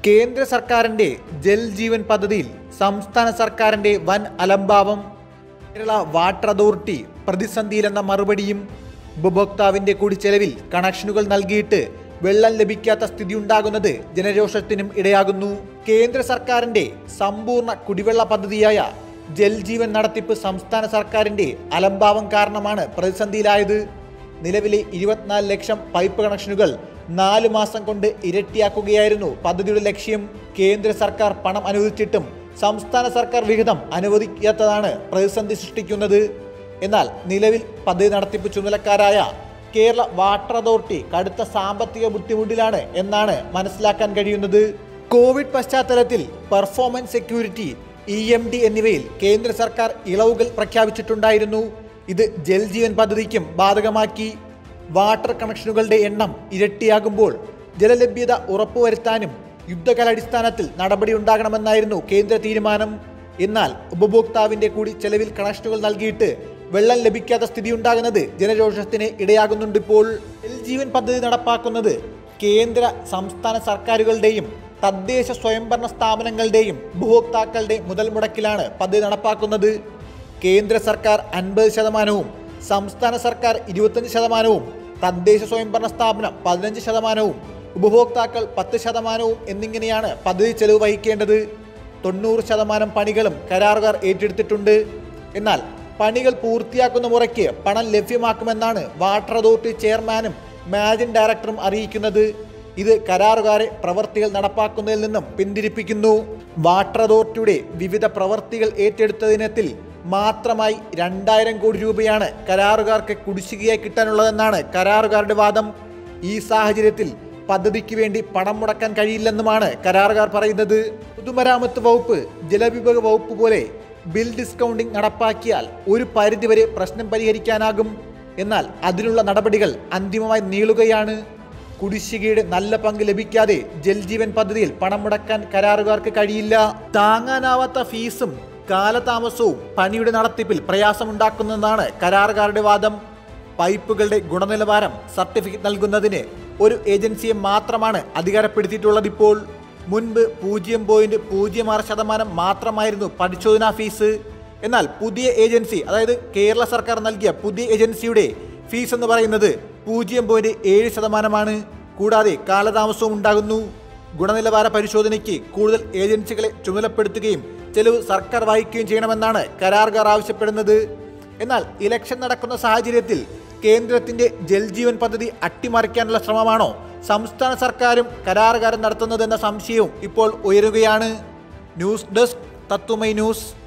കേന്ദ്ര സർക്കാരിന്റെ ജൽ ജീവൻ പദ്ധതിയിൽ സംസ്ഥാന സർക്കാരിന്റെ വൻ അലംഭാവം കേരള വാട്ടർ അതോറിറ്റി പ്രതിസന്ധിയിലെന്ന മറുപടിയും ഉപഭോക്താവിന്റെ കൂടി ചെലവിൽ കണക്ഷനുകൾ നൽകിയിട്ട് വെള്ളം ലഭിക്കാത്ത സ്ഥിതി ഉണ്ടാകുന്നത് ജനരോഷത്തിനും ഇടയാകുന്നു കേന്ദ്ര സർക്കാരിന്റെ സമ്പൂർണ്ണ കുടിവെള്ള പദ്ധതിയായ ജൽ ജീവൻ നടത്തിപ്പ് സംസ്ഥാന സർക്കാരിന്റെ അലംഭാവം കാരണമാണ് പ്രതിസന്ധിയിലായത് നിലവിലെ ഇരുപത്തിനാല് ലക്ഷം പൈപ്പ് കണക്ഷനുകൾ നാല് മാസം കൊണ്ട് ഇരട്ടിയാക്കുകയായിരുന്നു പദ്ധതിയുടെ ലക്ഷ്യം കേന്ദ്ര സർക്കാർ പണം അനുവദിച്ചിട്ടും സംസ്ഥാന സർക്കാർ വിഹിതം അനുവദിക്കാത്തതാണ് പ്രതിസന്ധി സൃഷ്ടിക്കുന്നത് എന്നാൽ നിലവിൽ പദ്ധതി നടത്തിപ്പ് ചുമതലക്കാരായ കേരള വാട്ടർ അതോറിറ്റി കടുത്ത സാമ്പത്തിക ബുദ്ധിമുട്ടിലാണ് എന്നാണ് മനസ്സിലാക്കാൻ കഴിയുന്നത് കോവിഡ് പശ്ചാത്തലത്തിൽ performance security E M D എന്നിവയിൽ കേന്ദ്ര സർക്കാർ ഇളവുകൾ പ്രഖ്യാപിച്ചിട്ടുണ്ടായിരുന്നു ഇത് ജൽ ജീവൻ പദ്ധതിക്കും ബാധകമാക്കി വാട്ടർ കണക്ഷനുകളുടെ എണ്ണം ഇരട്ടിയാകുമ്പോൾ ജലലഭ്യത ഉറപ്പുവരുത്താനും യുദ്ധകാലാടിസ്ഥാനത്തിൽ നടപടി ഉണ്ടാകണമെന്നായിരുന്നു കേന്ദ്ര തീരുമാനം എന്നാൽ ഉപഭോക്താവിന്റെ കൂടി ചെലവിൽ കണക്ഷനുകൾ നൽകിയിട്ട് വെള്ളം ലഭിക്കാത്ത സ്ഥിതി ഉണ്ടാകുന്നത് ജനരോഷത്തിന് ഇടയാകുന്നുണ്ട് ഇപ്പോൾ ജൽജീവൻ പദ്ധതി നടപ്പാക്കുന്നത് കേന്ദ്ര സംസ്ഥാന സർക്കാരുകളുടെയും തദ്ദേശ സ്വയംഭരണ സ്ഥാപനങ്ങളുടെയും ഉപഭോക്താക്കളുടെ മുതൽ മുടക്കിലാണ് പദ്ധതി നടപ്പാക്കുന്നത് കേന്ദ്ര സർക്കാർ അൻപത് ശതമാനവും സംസ്ഥാന സർക്കാർ ഇരുപത്തഞ്ച് ശതമാനവും തദ്ദേശ സ്വയംഭരണ സ്ഥാപനം പതിനഞ്ച് ശതമാനവും ഉപഭോക്താക്കൾ പത്ത് ശതമാനവും എന്നിങ്ങനെയാണ് പദ്ധതി ചെലവ് വഹിക്കേണ്ടത് തൊണ്ണൂറ് ശതമാനം പണികളും കരാറുകാർ ഏറ്റെടുത്തിട്ടുണ്ട് എന്നാൽ പണികൾ പൂർത്തിയാക്കുന്ന മുറയ്ക്ക് പണം ലഭ്യമാക്കുമെന്നാണ് വാട്ടർ അതോറിറ്റി ചെയർമാനും മാനേജിംഗ് ഡയറക്ടറും അറിയിക്കുന്നത് ഇത് കരാറുകാരെ പ്രവർത്തികൾ നടപ്പാക്കുന്നതിൽ നിന്നും പിന്തിരിപ്പിക്കുന്നു വാട്ടർ അതോറിറ്റിയുടെ വിവിധ പ്രവർത്തികൾ ഏറ്റെടുത്തതിനത്തിൽ മാത്രമായി രണ്ടായിരം കോടി രൂപയാണ് കരാറുകാർക്ക് കുടിശ്ശികയായി കിട്ടാനുള്ളതെന്നാണ് കരാറുകാരുടെ വാദം ഈ സാഹചര്യത്തിൽ പദ്ധതിക്ക് വേണ്ടി പണം മുടക്കാൻ കഴിയില്ലെന്നുമാണ് കരാറുകാർ പറയുന്നത് പൊതുമരാമത്ത് വകുപ്പ് ജലവിഭവ വകുപ്പ് പോലെ ബിൽ ഡിസ്കൗണ്ടിംഗ് നടപ്പാക്കിയാൽ ഒരു പരിധിവരെ പ്രശ്നം പരിഹരിക്കാനാകും എന്നാൽ അതിനുള്ള നടപടികൾ അന്തിമമായി നീളുകയാണ് കുടിശ്ശികയുടെ നല്ല പങ്ക് ലഭിക്കാതെ ജൽജീവൻ പദ്ധതിയിൽ പണം മുടക്കാൻ കരാറുകാർക്ക് കഴിയില്ല താങ്ങാനാവാത്ത ഫീസും കാലതാമസവും പണിയുടെ നടത്തിപ്പിൽ പ്രയാസമുണ്ടാക്കുന്നതാണ് കരാറുകാരുടെ വാദം പൈപ്പുകളുടെ ഗുണനിലവാരം സർട്ടിഫിക്കറ്റ് നൽകുന്നതിന് ഒരു ഏജൻസിയെ മാത്രമാണ് അധികാരപ്പെടുത്തിയിട്ടുള്ളത് ഇപ്പോൾ മുൻപ് പൂജ്യം പോയിന്റ് പൂജ്യം ആറ് ശതമാനം മാത്രമായിരുന്നു പരിശോധനാ ഫീസ് എന്നാൽ പുതിയ ഏജൻസി അതായത് കേരള സർക്കാർ നൽകിയ പുതിയ ഏജൻസിയുടെ ഫീസ് എന്ന് പറയുന്നത് പൂജ്യം പോയിന്റ് ഏഴ് ശതമാനമാണ് കൂടാതെ കാലതാമസവും ഉണ്ടാകുന്നു ഗുണനിലവാര പരിശോധനയ്ക്ക് കൂടുതൽ ഏജൻസികളെ ചുമതലപ്പെടുത്തുകയും ചെലവ് സർക്കാർ വഹിക്കുകയും ചെയ്യണമെന്നാണ് കരാറുകാർ ആവശ്യപ്പെടുന്നത് എന്നാൽ ഇലക്ഷൻ നടക്കുന്ന സാഹചര്യത്തിൽ കേന്ദ്രത്തിന്റെ ജൽജീവൻ പദ്ധതി അട്ടിമറിക്കാനുള്ള ശ്രമമാണോ സംസ്ഥാന സർക്കാരും കരാറുകാരും നടത്തുന്നതെന്ന സംശയവും ഇപ്പോൾ ഉയരുകയാണ് ന്യൂസ് ഡെസ്ക് തത്തുമൈ ന്യൂസ്